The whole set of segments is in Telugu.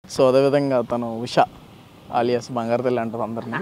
సో అదేవిధంగా తను ఉష ఆలియాస్ బంగారు తల్లి అంటారు అందరినీ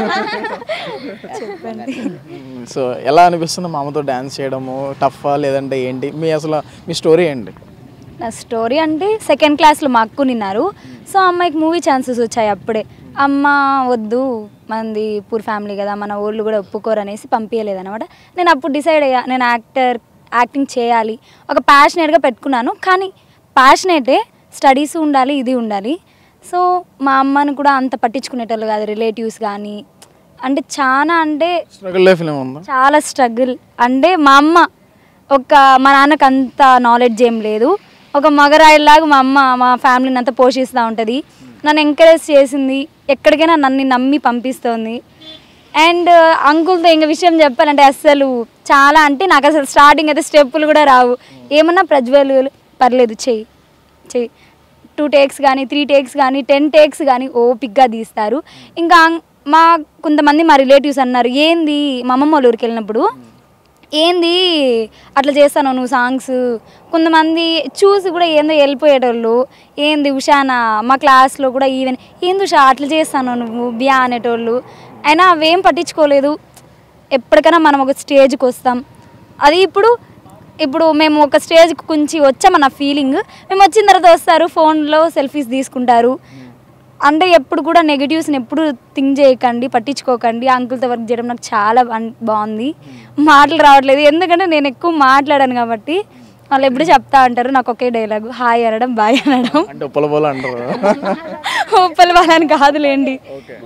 చెప్పండి సో ఎలా అనిపిస్తుంది మామతో డ్యాన్స్ చేయడము టఫా లేదంటే ఏంటి మీ అసలు మీ స్టోరీ ఏంటి నా స్టోరీ అంటే సెకండ్ క్లాస్లో మా అక్కు నిన్నారు సో అమ్మాయికి మూవీ ఛాన్సెస్ వచ్చాయి అప్పుడే అమ్మ వద్దు మనది పూర్ ఫ్యామిలీ కదా మన ఊళ్ళు కూడా ఒప్పుకోరు అనేసి పంపించలేదు అనమాట నేను అప్పుడు డిసైడ్ అయ్యా నేను యాక్టర్ యాక్టింగ్ చేయాలి ఒక ప్యాషనేట్గా పెట్టుకున్నాను కానీ ప్యాషనేటే స్టడీస్ ఉండాలి ఇది ఉండాలి సో మా అమ్మని కూడా అంత పట్టించుకునేటోళ్ళు కాదు రిలేటివ్స్ కానీ అంటే చాలా అంటే స్ట్రగుల్ లైఫ్ ఏమి ఉందా చాలా స్ట్రగుల్ అంటే మా అమ్మ ఒక మా నాన్నకు అంత నాలెడ్జ్ ఏం లేదు ఒక మగరాయిలాగా మా అమ్మ మా ఫ్యామిలీని అంతా పోషిస్తూ ఉంటుంది నన్ను ఎంకరేజ్ చేసింది ఎక్కడికైనా నన్ను నమ్మి పంపిస్తోంది అండ్ అంకుల్తో ఇంక విషయం చెప్పాలంటే అస్సలు చాలా అంటే నాకు అసలు స్టార్టింగ్ అయితే స్టెప్పులు కూడా రావు ఏమన్నా ప్రజ్వలు పర్లేదు చెయ్యి చెయ్యి టూ టేక్స్ కానీ త్రీ టేక్స్ కానీ టెన్ టేక్స్ కానీ ఓపిక్గా తీస్తారు ఇంకా అం- మా కొంతమంది మా రిలేటివ్స్ అన్నారు ఏంది మా అమ్మమ్మ వాళ్ళ ఊరికి వెళ్ళినప్పుడు ఏంది అట్లా చేస్తాను నువ్వు సాంగ్స్ కొంతమంది చూసి కూడా ఏందో వెళ్ళిపోయేటోళ్ళు ఏంది ఉషానా మా క్లాస్లో కూడా ఈవెన్ ఏంది ఉషా అట్లా చేస్తాను నువ్వు బియా అనేటోళ్ళు అయినా అవేం పట్టించుకోలేదు ఎప్పటికైనా మనం ఒక స్టేజ్కి వస్తాం అది ఇప్పుడు ఇప్పుడు మేము ఒక స్టేజ్కి కొంచెం వచ్చామన్న ఫీలింగ్ మేము వచ్చిన తర్వాత వస్తారు ఫోన్లో సెల్ఫీస్ తీసుకుంటారు అంటే ఎప్పుడు కూడా నెగిటివ్స్ని ఎప్పుడు థింక్ చేయకండి పట్టించుకోకండి అంకుల్తో వర్క్ చేయడం నాకు చాలా బన్- బాగుంది మాటలు రావట్లేదు ఎందుకంటే నేను ఎక్కువ మాట్లాడాను కాబట్టి వాళ్ళు ఎప్పుడు చెప్తా అంటారు నాకు ఒకే డైలాగు హాయ్ అనడం బాయ్ అనడం అంటే ఉప్పల పోల అంటారు ఉప్పల వాళ్ళని కాదులేండి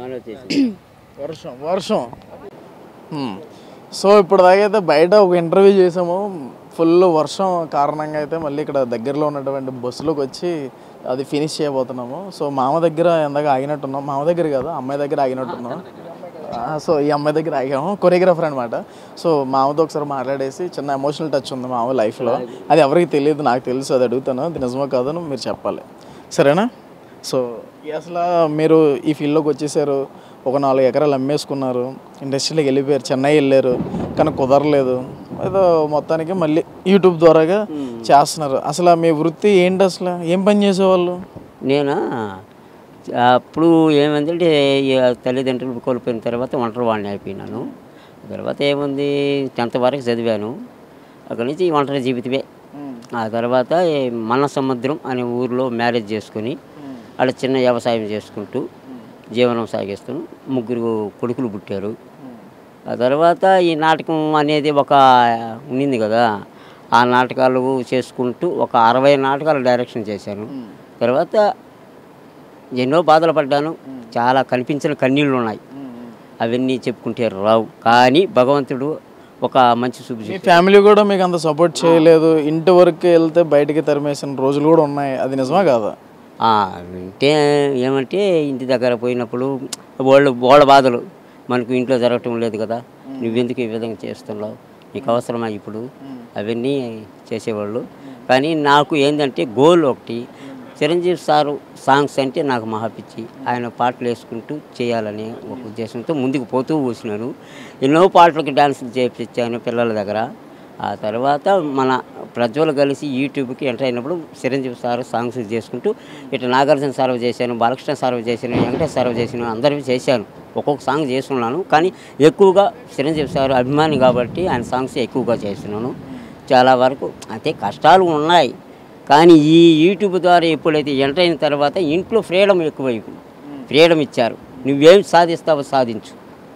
వర్షం వర్షం హ్మ్. సో ఇప్పుడు దాకైతే బయట ఒక ఇంటర్వ్యూ చేసాము ఫుల్ వర్షం కారణంగా అయితే మళ్ళీ ఇక్కడ దగ్గరలో ఉన్నటువంటి బస్సులోకి వచ్చి అది ఫినిష్ చేయబోతున్నాము సో మామ దగ్గర ఎందాక ఆగినట్టున్నాం మామ దగ్గర కాదు అమ్మాయి దగ్గర ఆగినట్టున్నాం ఆ, సో ఈ అమ్మాయి దగ్గర ఆగాము కొరియోగ్రాఫర్ అనమాట సో మామతో ఒకసారి మాట్లాడేసి చిన్న ఎమోషనల్ టచ్ ఉంది మామ లైఫ్లో అది ఎవరికి తెలియదు నాకు తెలుసు అది అడుగుతాను అది నిజమో కాదో మీరు చెప్పాలి సరేనా సో ఈ అసలు మీరు ఈ ఫీల్డ్లోకి వచ్చేసారు ఒక నాలుగు ఎకరాలు అమ్మేసుకున్నారు ఇండస్ట్రీలోకి వెళ్ళిపోయారు చెన్నై వెళ్ళారు కానీ కుదరలేదు ఏదో మొత్తానికి మళ్ళీ యూట్యూబ్ ద్వారాగా చేస్తున్నారు అసలు మీ వృత్తి ఏంటి అసలు ఏం పని చేసేవాళ్ళు నేను అప్పుడు ఏమైందంటే ఈ తల్లిదండ్రులు కోల్పోయిన తర్వాత ఒంటరి వాడిని అయిపోయినాను తర్వాత ఏముంది టెన్త్ వరకు చదివాను అక్కడి నుంచి ఒంటరి జీవితమే ఆ తర్వాత ఈ మన సముద్రం అనే ఊరిలో మ్యారేజ్ చేసుకుని అక్కడ చిన్న వ్యవసాయం చేసుకుంటూ జీవనం సాగిస్తూ ముగ్గురు కొడుకులు పుట్టారు ఆ తర్వాత ఈ నాటకం అనేది ఒక ఉండింది కదా ఆ నాటకాలు చేసుకుంటూ ఒక అరవై నాటకాలు డైరెక్షన్ చేశాను తర్వాత ఎన్నో బాధలు పడ్డాను చాలా కనిపించిన కన్నీళ్ళు ఉన్నాయి అవన్నీ చెప్పుకుంటే రావు కానీ భగవంతుడు ఒక మంచి చూపు మీ చూపాడు. ఫ్యామిలీ కూడా మీకు అంత సపోర్ట్ చేయలేదు ఇంటి వరకు వెళ్తే బయటికి తరిమేసిన రోజులు కూడా ఉన్నాయి అది నిజమా కాదా ఆ, అంటే ఏమంటే ఇంటి దగ్గర పోయినప్పుడు వాళ్ళు వాళ్ళ బాధలు మనకు ఇంట్లో జరగటం లేదు కదా నువ్వెందుకు ఈ విధంగా చేస్తున్నావు నీకు అవసరమా ఇప్పుడు అవన్నీ చేసేవాళ్ళు కానీ నాకు ఏంటంటే గోల్ ఒకటి చిరంజీవి సారు సాంగ్స్ అంటే నాకు మహాపిచ్చి ఆయన పాటలు వేసుకుంటూ చేయాలని ఒక ఉద్దేశంతో ముందుకు పోతూ కూర్చున్నాను ఎన్నో పాటలకు డాన్స్ చేయించాను పిల్లల దగ్గర ఆ తర్వాత మన ప్రజ్వలు కలిసి యూట్యూబ్కి ఎంటర్ అయినప్పుడు చిరంజీవి సార్ సాంగ్స్ చేసుకుంటూ ఇటు నాగార్జున సార్వ చేశాను బాలకృష్ణ సార్వ చేశాను వెంకటేష్ సార్వ చేశాను అందరివి చేశాను ఒక్కొక్క సాంగ్ చేస్తున్నాను కానీ ఎక్కువగా చిరంజీవి సార్ అభిమాని కాబట్టి ఆయన సాంగ్స్ ఎక్కువగా చేస్తున్నాను చాలా వరకు అయితే కష్టాలు ఉన్నాయి కానీ ఈ యూట్యూబ్ ద్వారా ఎప్పుడైతే ఎంటర్ అయిన తర్వాత ఇంట్లో ఫ్రీడమ్ ఎక్కువైపోయింది ఫ్రీడమ్ ఇచ్చారు నువ్వేం సాధిస్తావో సాధించు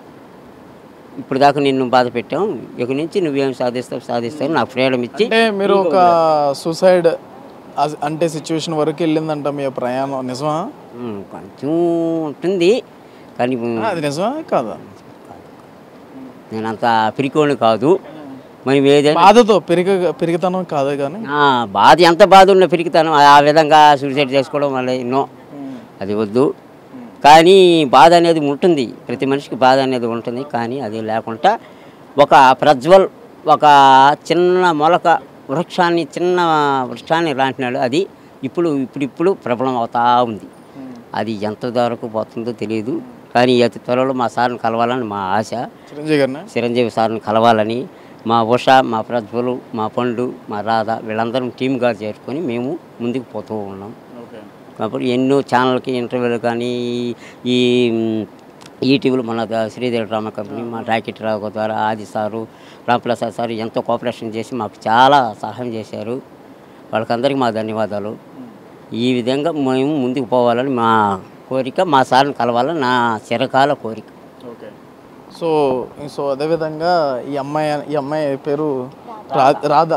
ఇప్పుడు దాకా నిన్ను బాధ పెట్టాం ఇక నుంచి నువ్వేం సాధిస్తావు సాధిస్తావు నాకు ఫ్రీడమ్ ఇచ్చి అంటే మీరు ఒక సూసైడ్ అంటే సిచ్యువేషన్ వరకు వెళ్ళిందంట మీ ప్రయాణం నిజమా ఉమ్, కొంచెం ఉంటుంది కానీ ఉమ్, అది నిజమా కాదా నేను అంత పిరికోని కాదు మనం ఏదైనా బాధతో పెరిగ పెరిగితనం కాదు కానీ ఆ, బాధ ఎంత బాధ ఉన్న పిరికితాను ఆ విధంగా సూసైడ్ చేసుకోవడం వల్ల ఎన్నో అది వద్దు కానీ బాధ అనేది ఉంటుంది ప్రతి మనిషికి బాధ అనేది ఉంటుంది కానీ అది లేకుండా ఒక ప్రజ్వల్ ఒక చిన్న మొలక వృక్షాన్ని చిన్న వృక్షాన్ని లాంటినాడు అది ఇప్పుడు ఇప్పుడు ఇప్పుడు ప్రబలం అవుతా ఉంది అది ఎంత వరకు పోతుందో తెలియదు కానీ అతి త్వరలో మా సార్ని కలవాలని మా ఆశ చిరంజీవి గారిని చిరంజీవి సార్ని కలవాలని మా ఉష మా ప్రజ్వలు మా పండు మా రాధ వీళ్ళందరం టీమ్గా చేరుకొని మేము ముందుకు పోతూ ఉన్నాం ఓకే అప్పుడు ఎన్నో ఛానల్కి ఇంటర్వ్యూలు కానీ ఈ మ్, ఈటీవీలో మన ద- శ్రీదేవి డ్రామా కంపెనీ మా రాకెట్ రావు ద్వారా ఆది సారు రాంప్రసాద్ సార్ ఎంతో కోఆపరేషన్ చేసి మాకు చాలా సహాయం చేశారు వాళ్ళకందరికీ మా ధన్యవాదాలు ఈ విధంగా మేము ముందుకు పోవాలని మా కోరిక మా సార్ని కలవాలని నా చిరకాల కోరిక ఓకే సో సో అదేవిధంగా ఈ అమ్మాయి ఈ అమ్మాయి పేరు రా రాధ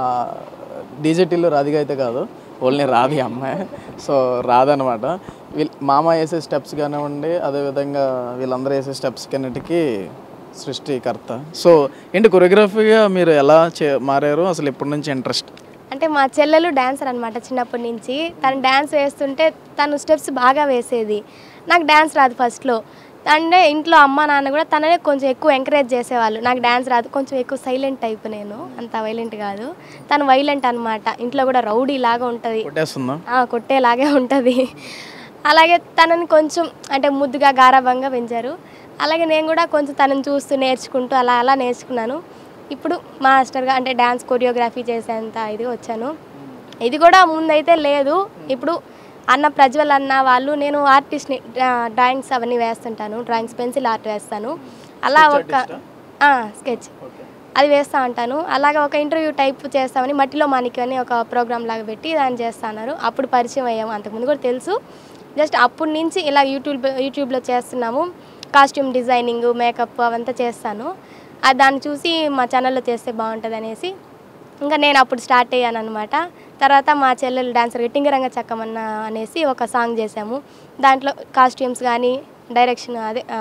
డీజేటీలో రాధిక అయితే కాదు ఓన్లీ రాధ ఈ అమ్మాయి సో రాధ అనమాట వీళ్ళు మామ వేసే స్టెప్స్ కానివ్వండి అదేవిధంగా వీళ్ళందరూ వేసే స్టెప్స్ కన్నిటికీ సృష్టికర్త సో ఏంటి కొరియోగ్రఫీగా మీరు ఎలా చే మారారు అసలు ఎప్పటి నుంచి ఇంట్రెస్ట్ అంటే మా చెల్లెలు డాన్సర్ అనమాట చిన్నప్పటి నుంచి తను డ్యాన్స్ వేస్తుంటే తను స్టెప్స్ బాగా వేసేది నాకు డ్యాన్స్ రాదు ఫస్ట్లో అంటే ఇంట్లో అమ్మ నాన్న కూడా తననే కొంచెం ఎక్కువ ఎంకరేజ్ చేసేవాళ్ళు నాకు డ్యాన్స్ రాదు కొంచెం ఎక్కువ సైలెంట్ టైప్ నేను అంత వైలెంట్ కాదు తను వైలెంట్ అనమాట ఇంట్లో కూడా రౌడీ లాగా ఉంటుంది కొట్టేస్తుందా ఆ, కొట్టేలాగే ఉంటుంది అలాగే తనని కొంచెం అంటే ముద్దుగా గారాభంగా పెంచారు అలాగే నేను కూడా కొంచెం తనని చూస్తూ నేర్చుకుంటూ అలా అలా నేర్చుకున్నాను ఇప్పుడు మాస్టర్గా అంటే డ్యాన్స్ కొరియోగ్రఫీ చేసేంత ఇది వచ్చాను ఇది కూడా ముందైతే లేదు ఇప్పుడు అన్న ప్రజ్వల్ అన్న వాళ్ళు నేను ఆర్టిస్ట్ని డ్రాయింగ్స్ అవన్నీ వేస్తుంటాను డ్రాయింగ్స్ పెన్సిల్ ఆర్ట్ వేస్తాను అలా ఒక స్కెచ్ అది వేస్తూ ఉంటాను అలాగే ఒక ఇంటర్వ్యూ టైప్ చేస్తామని మట్టిలో మాణిక్యం అని ఒక ప్రోగ్రామ్ లాగా పెట్టి దాన్ని చేస్తా అన్నారు అప్పుడు పరిచయం అయ్యాము అంతకుముందు కూడా తెలుసు జస్ట్ అప్పటి నుంచి ఇలా యూట్యూబ్ యూట్యూబ్లో చేస్తున్నాము కాస్ట్యూమ్ డిజైనింగ్ మేకప్ అవంతా చేస్తాను అది దాన్ని చూసి మా ఛానల్లో చేస్తే బాగుంటుంది అనేసి ఇంకా నేను అప్పుడు స్టార్ట్ అయ్యాను అనమాట తర్వాత మా చెల్లెలు డాన్సర్ టింగరంగ చక్కమన్న అనేసి ఒక సాంగ్ చేసాము దాంట్లో కాస్ట్యూమ్స్ కానీ డైరెక్షన్ అదే ఆ,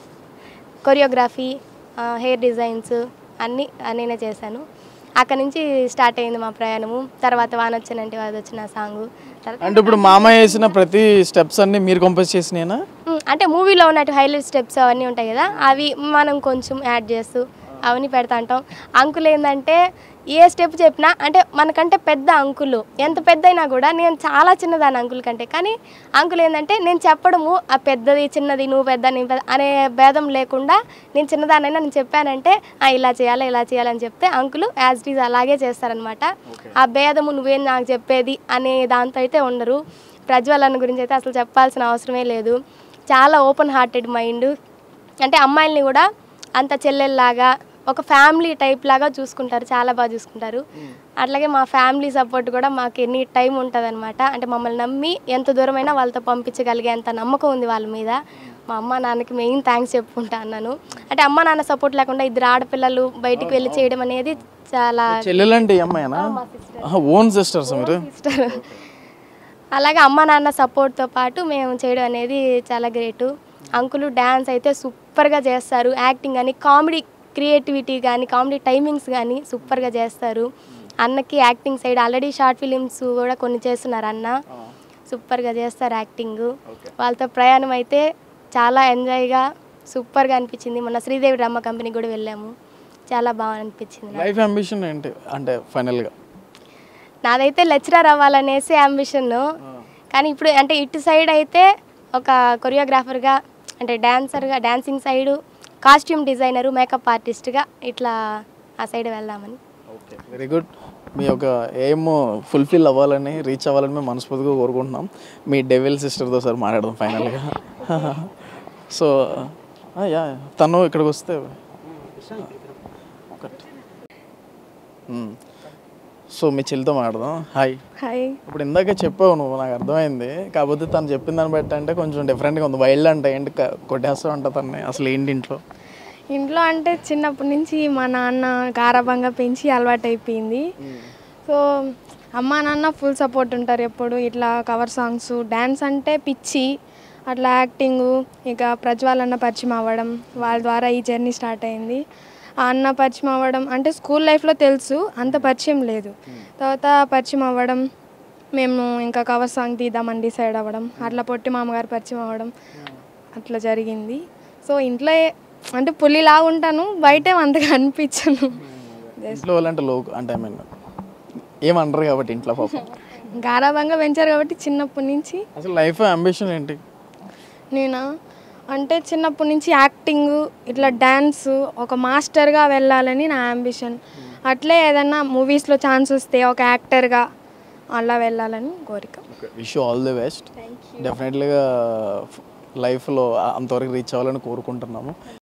కొరియోగ్రఫీ హెయిర్ డిజైన్స్ అన్నీ నేనే చేశాను అక్కడ నుంచి స్టార్ట్ అయింది మా ప్రయాణము తర్వాత వానొచ్చినంటే అది వచ్చిన సాంగ్ అంటే ఇప్పుడు మామ వేసిన ప్రతి స్టెప్స్ అన్ని మీరు కంపోజ్ చేసినాయినా అంటే మూవీలో ఉన్నట్టు హైలైట్ స్టెప్స్ అవన్నీ ఉంటాయి కదా అవి మనం కొంచెం యాడ్ చేస్తూ అవన్నీ పెడతా ఉంటాం అంకుల్ ఏంటంటే ఏ స్టెప్ చెప్పినా అంటే మనకంటే పెద్ద అంకులు ఎంత పెద్ద అయినా కూడా నేను చాలా చిన్నదాన్ని అంకుల్ కంటే కానీ అంకుల్ ఏంటంటే నేను చెప్పడము ఆ పెద్దది చిన్నది నువ్వు పెద్ద నేను పెద్ద అనే భేదం లేకుండా నేను చిన్నదానైనా నేను చెప్పానంటే "ఆ, ఇలా చేయాలి ఇలా చేయాలని చెప్తే అంకుల్ యాజ్ ఇట్ ఈజ్ అలాగే చేస్తారనమాట ఆ భేదము నువ్వేం నాకు చెప్పేది అనే దాంతో అయితే ఉండరు ప్రజ్వలన గురించి అయితే అసలు చెప్పాల్సిన అవసరమే లేదు చాలా ఓపెన్ హార్టెడ్ మైండ్ అంటే అమ్మాయిల్ని కూడా అంత చెల్లెల్లాగా ఒక ఫ్యామిలీ టైప్ లాగా చూసుకుంటారు చాలా బాగా చూసుకుంటారు అట్లాగే మా ఫ్యామిలీ సపోర్ట్ కూడా మాకు ఎన్ని టైం ఉంటుంది అనమాట అంటే మమ్మల్ని నమ్మి ఎంత దూరమైనా వాళ్ళతో పంపించగలిగేంత నమ్మకం ఉంది వాళ్ళ మీద మా అమ్మ నాన్నకి మెయిన్ థ్యాంక్స్ చెప్పుకుంటా అన్నాను అంటే అమ్మ నాన్న సపోర్ట్ లేకుండా ఇద్దరు ఆడపిల్లలు బయటికి వెళ్ళి చేయడం అనేది చాలా చెల్లెలంటే ఈ అమ్మాయినా ఓన్ సిస్టర్స్ మీరు సిస్టర్ అలాగే అమ్మ నాన్న సపోర్ట్తో పాటు మేము చేయడం అనేది చాలా గ్రేట్ అంకులు డ్యాన్స్ అయితే సూపర్గా చేస్తారు యాక్టింగ్ కానీ కామెడీ క్రియేటివిటీ కానీ కామెడీ టైమింగ్స్ కానీ సూపర్గా చేస్తారు అన్నకి acting side already short films కూడా కొన్ని చేస్తున్నారు అన్న సూపర్గా చేస్తారు యాక్టింగ్ వాళ్ళతో ప్రయాణం అయితే చాలా ఎంజాయ్గా సూపర్గా అనిపించింది మొన్న శ్రీదేవి డ్రామా కంపెనీకి కూడా వెళ్ళాము చాలా బాగా అనిపించింది నాకు. లైఫ్ అంబిషన్ ఏంటి అంటే ఫైనల్గా నాదైతే లెక్చరర్ అవ్వాలనేసి అంబిషన్ కానీ ఇప్పుడు అంటే ఇటు సైడ్ అయితే ఒక కొరియోగ్రాఫర్గా అంటే డాన్సర్గా dancing side costume designer makeup ఆర్టిస్ట్గా ఇట్లా ఆ సైడ్ వెళ్దామని ఓకే వెరీ గుడ్ మీ యొక్క ఎయిమ్ ఫుల్ఫిల్ అవ్వాలని రీచ్ అవ్వాలని మేము మనస్ఫూర్తిగా కోరుకుంటున్నాం మీ డెవిల్ సిస్టర్తో సార్ మాట్లాడదాం ఫైనల్గా సో యా తను ఇక్కడికి వస్తే ఒకటి. మ్మ్. సో మీ చెల్లితో మాట్లాడదాం హాయ్ హాయ్ ఇప్పుడు ఇందాక చెప్పావు నువ్వు నాకు అర్థమైంది కాకపోతే తను చెప్పిన దాన్ని బట్టి అంటే కొంచెం డిఫరెంట్గా ఉంది వైల్డ్ అంటే ఏంటి క- కొట్టేస్తావు అంట తన్ని అసలు ఏంటి ఇంట్లో ఇంట్లో అంటే చిన్నప్పటి నుంచి మా నాన్న గారాబంగా పెంచి అలవాటు అయిపోయింది సో అమ్మా నాన్న ఫుల్ సపోర్ట్ ఉంటారు ఎప్పుడు ఇట్లా కవర్ సాంగ్స్ డ్యాన్స్ అంటే పిచ్చి అట్లా యాక్టింగ్ ఇక ప్రజ్వాలన్న పరిచయం అవ్వడం వాళ్ళ ద్వారా ఈ జర్నీ స్టార్ట్ అయింది ఆ అన్న పరిచయం అవ్వడం అంటే స్కూల్ లైఫ్లో తెలుసు అంత పరిచయం లేదు తర్వాత పరిచయం అవ్వడం మేము ఇంకా కవర్ సాంగ్ తీద్దామని డిసైడ్ అవ్వడం అట్లా పొట్టి మామగారు పరిచయం అవ్వడం అట్లా జరిగింది సో ఇంట్లో ఏ- అంటే పులిలా ఉంటాను బయట అంతగా అనిపించను ఇంట్లో వాళ్ళంటే లో అంటే ఐ మీన్ ఏమనరు కాబట్టి ఇంట్లో పాపం గారాబంగా పెంచారు కాబట్టి చిన్నప్పటి నుంచి అసలు లైఫ్ అంబిషన్ ఏంటి నేను అంటే చిన్నప్పటి నుంచి యాక్టింగ్ ఇట్లా డ్యాన్స్ ఒక మాస్టర్గా వెళ్ళాలని నా అంబిషన్ అట్లే ఏదన్నా మూవీస్లో ఛాన్స్ వస్తే ఒక యాక్టర్గా అలా వెళ్ళాలని కోరిక విష్ ఆల్ ది బెస్ట్ డెఫినెట్లీగా లైఫ్లో అంతవరకు రీచ్ అవ్వాలని కోరుకుంటున్నాము